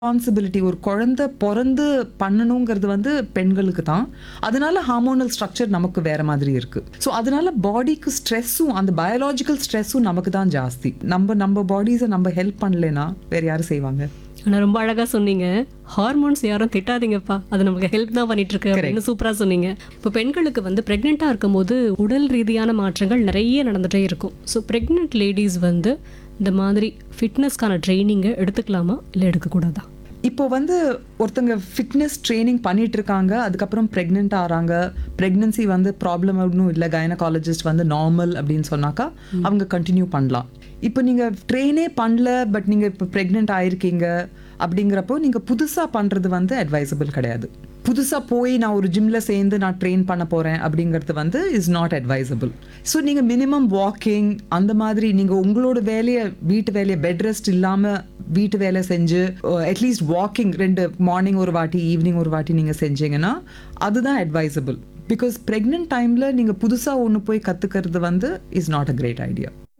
responsibility ஒரு குழந்தை பிறந்து பண்ணணுங்கிறது வந்து பெண்களுக்கு தான் அதனால ஹார்மோனல் ஸ்ட்ரக்சர் நமக்கு வேற மாதிரி இருக்கு ஸோ அதனால பாடிக்கு ஸ்ட்ரெஸ்ஸும் அந்த பயாலாஜிக்கல் ஸ்ட்ரெஸ்ஸும் நமக்கு தான் ஜாஸ்தி நம்ம நம்ம பாடிஸை நம்ம ஹெல்ப் பண்ணலைன்னா வேற யாரும் செய்வாங்க ஆனால் ரொம்ப அழகாக சொன்னீங்க ஹார்மோன்ஸ் யாரும் திட்டாதீங்கப்பா அது நமக்கு ஹெல்ப் தான் பண்ணிட்டு இருக்கு அப்படின்னு சூப்பராக சொன்னீங்க இப்போ பெண்களுக்கு வந்து ப்ரெக்னெண்ட்டாக இருக்கும்போது உடல் ரீதியான மாற்றங்கள் நிறைய நடந்துகிட்டே இருக்கும் ஸோ ப்ரெக்னென்ட் லேடிஸ் வந்து இந்த மாதிரி ஃபிட்னஸ்க்கான ட்ரைனிங்கை எடுத்துக்கலாமா இல்லை எடுக்கக்கூடாதா இப்போ வந்து ஒருத்தங்க ஃபிட்னஸ் ட்ரைனிங் பண்ணிட்டு இருக்காங்க அதுக்கப்புறம் ப்ரெக்னென்ட் ஆகிறாங்க ப்ரெக்னன்சி வந்து ப்ராப்ளம் ஒன்றும் இல்லை கைனகாலஜிஸ்ட் வந்து நார்மல் அப்படின்னு சொன்னாக்கா அவங்க கண்டினியூ பண்ணலாம் இப்போ நீங்கள் ட்ரெயினே பண்ணல பட் நீங்கள் இப்போ ப்ரெக்னென்ட் ஆயிருக்கீங்க அப்படிங்கிறப்போ நீங்கள் புதுசாக பண்ணுறது வந்து அட்வைசபிள் கிடையாது புதுசாக போய் நான் ஒரு ஜிம்மில் சேர்ந்து நான் ட்ரெயின் பண்ண போகிறேன் அப்படிங்கிறது வந்து இஸ் நாட் அட்வைசபிள் ஸோ நீங்கள் மினிமம் வாக்கிங் அந்த மாதிரி நீங்கள் உங்களோட வேலையை வீட்டு வேலையை பெட் ரெஸ்ட் இல்லாமல் வீட்டு வேலை செஞ்சு அட்லீஸ்ட் வாக்கிங் ரெண்டு மார்னிங் ஒரு வாட்டி ஈவினிங் ஒரு வாட்டி நீங்கள் செஞ்சீங்கன்னா அதுதான் அட்வைசபிள் பிகாஸ் ப்ரெக்னென்ட் டைமில் நீங்கள் புதுசாக ஒன்று போய் கற்றுக்கிறது வந்து is not a great idea